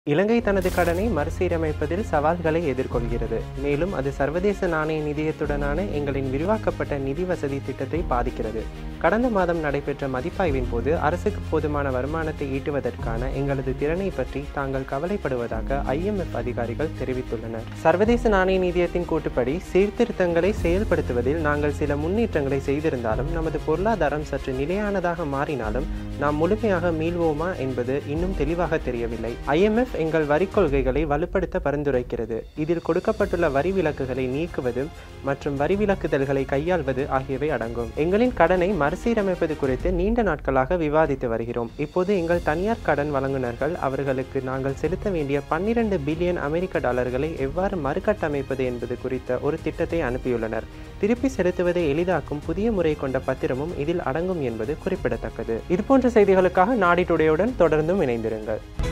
இலங்கை தனது கடனை மறுசீரமைப்பதில் சவால்களை எதிர்கொள்கிறது மேலும் அது சர்வதேச நாணய நிதியத்துடனான எங்களின் விரிவாக்கப்பட்ட நிதி வசதி திட்டத்தை பாதிக்கிறது கடந்த மாதம் நடைபெற்ற மதிப்பாய்வின் போது அரசுக்கு போதுமான வருமானத்தை ஈட்டுவதற்கான எங்களது திறனை பற்றி தாங்கள் கவலைப்படுவதாக ஐஎம்எஃப் அதிகாரிகள் தெரிவித்துள்ளனர் சர்வதேச நாணய நிதியத்தின் கூட்டுப்படி சீர்திருத்தங்களை செயல்படுத்துவதில் நாங்கள் சில முன்னேற்றங்களை செய்திருந்தாலும் நமது பொருளாதாரம் சற்று நிலையானதாக மாறினாலும் நாம் முழுமையாக மீள்வோமா என்பது இன்னும் தெளிவாக தெரியவில்லை ஐஎம்எஃப் எங்கள் வரி கொள்கைகளை வலுப்படுத்த பரிந்துரைக்கிறது இதில் கொடுக்கப்பட்டுள்ள வரி விலக்குகளை நீக்குவது மற்றும் வரி விலக்குதல்களை கையாள்வது ஆகியவை அடங்கும் எங்களின் கடனை மறுசீரமைப்பது குறித்து நீண்ட நாட்களாக விவாதித்து வருகிறோம் இப்போது எங்கள் தனியார் கடன் வழங்குநர்கள் அவர்களுக்கு நாங்கள் செலுத்த வேண்டிய பன்னிரண்டு பில்லியன் அமெரிக்க டாலர்களை எவ்வாறு மறுகட்டமைப்பது என்பது குறித்த ஒரு திட்டத்தை அனுப்பியுள்ளனர் திருப்பி செலுத்துவதை எளிதாக்கும் புதிய முறை கொண்ட பத்திரமும் இதில் அடங்கும் என்பது குறிப்பிடத்தக்கது இதுபோன்ற செய்திகளுக்காக நாடி டுடேயுடன் தொடர்ந்தும் இணைந்திருங்கள்